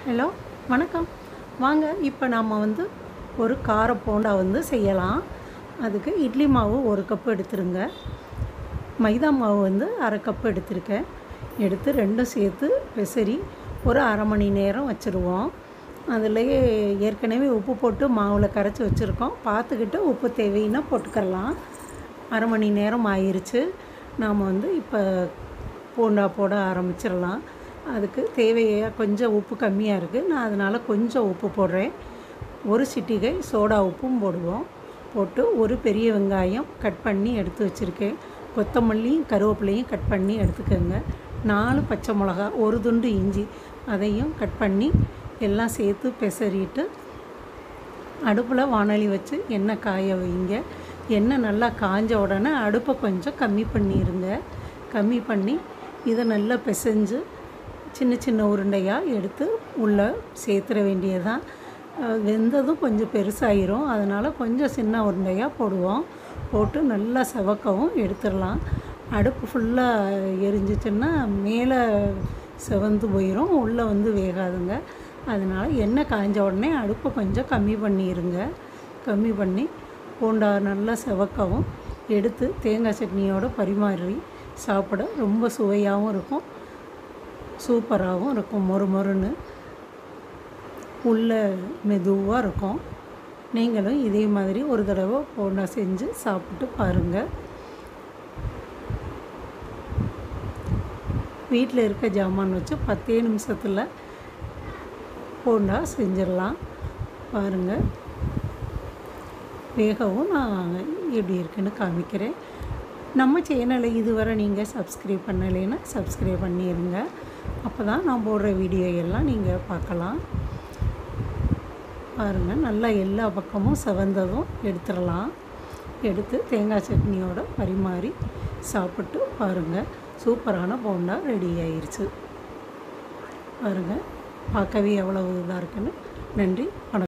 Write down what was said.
hello வணக்கம் வாங்க இப்போ நாம் வந்து ஒரு கார போண்டா வந்து செய்யலாம் அதுக்கு இட்லி மாவு ஒரு கப்பு எடுத்துருங்க மைதா மாவு வந்து அரை கப்பு எடுத்திருக்கேன் எடுத்து ரெண்டும் சேர்த்து பெசரி ஒரு அரை மணி நேரம் வச்சுருவோம் அதுலேயே ஏற்கனவே உப்பு போட்டு மாவில் கரைச்சி வச்சுருக்கோம் பார்த்துக்கிட்டு உப்பு தேவைன்னா போட்டுக்கலாம் அரை மணி நேரம் ஆயிருச்சு நாம் வந்து இப்போ போண்டா போட ஆரம்பிச்சிடலாம் அதுக்கு தேவையாக கொஞ்சம் உப்பு கம்மியாக இருக்குது நான் அதனால் கொஞ்சம் உப்பு போடுறேன் ஒரு சிட்டிகை சோடா உப்பும் போடுவோம் போட்டு ஒரு பெரிய வெங்காயம் கட் பண்ணி எடுத்து வச்சுருக்கேன் கொத்தமல்லியும் கருவேப்பிலையும் கட் பண்ணி எடுத்துக்கோங்க நாலு பச்சை மிளகா ஒரு துண்டு இஞ்சி அதையும் கட் பண்ணி எல்லாம் சேர்த்து பெசறிட்டு அடுப்பில் வானொலி வச்சு எண்ணெய் காய வைங்க எண்ணெய் நல்லா காஞ்ச உடனே அடுப்பை கொஞ்சம் கம்மி பண்ணிடுங்க கம்மி பண்ணி இதை நல்லா பிசைஞ்சு சின்ன சின்ன உருண்டையாக எடுத்து உள்ளே சேர்த்துற வேண்டியதுதான் அஹ் வெந்ததும் கொஞ்சம் பெருசாயிரும் அதனால் கொஞ்சம் சின்ன உருண்டையாக போடுவோம் போட்டு நல்லா செவக்கவும் எடுத்துடலாம் அடுப்பு ஃபுல்லாக எரிஞ்சிச்சுன்னா மேலே செவந்து போயிடும் உள்ளே வந்து வேகாதுங்க அதனால் எண்ணெய் காஞ்ச உடனே அடுப்பை கொஞ்சம் கம்மி பண்ணிடுங்க கம்மி பண்ணி போண்டா நல்லா செவக்கவும் எடுத்து தேங்காய் சட்னியோட பரிமாறி சாப்பிட ரொம்ப சுவையாகவும் இருக்கும் சூப்பராகவும் இருக்கும் மொறு மொறுன்னு உள்ள மெதுவாக இருக்கும் நீங்களும் இதே மாதிரி ஒரு தடவை போண்டா செஞ்சு சாப்பிட்டு பாருங்கள் வீட்டில் இருக்க ஜாமான் வச்சு பத்தே நிமிஷத்தில் போண்டா செஞ்சிடலாம் பாருங்கள் வேகவும் நான் எப்படி இருக்குன்னு காமிக்கிறேன் நம்ம சேனலை இதுவரை நீங்கள் சப்ஸ்கிரைப் பண்ணலைன்னா சப்ஸ்கிரைப் பண்ணிடுங்க அப்போ தான் நான் போடுற வீடியோ எல்லாம் நீங்கள் பார்க்கலாம் பாருங்கள் நல்லா எல்லா பக்கமும் செவந்ததும் எடுத்துடலாம் எடுத்து தேங்காய் சட்னியோட பரிமாறி சாப்பிட்டு பாருங்கள் சூப்பரான போண்டா ரெடி ஆயிருச்சு பாருங்கள் பார்க்கவே எவ்வளவு இதாக இருக்குன்னு நன்றி வணக்கம்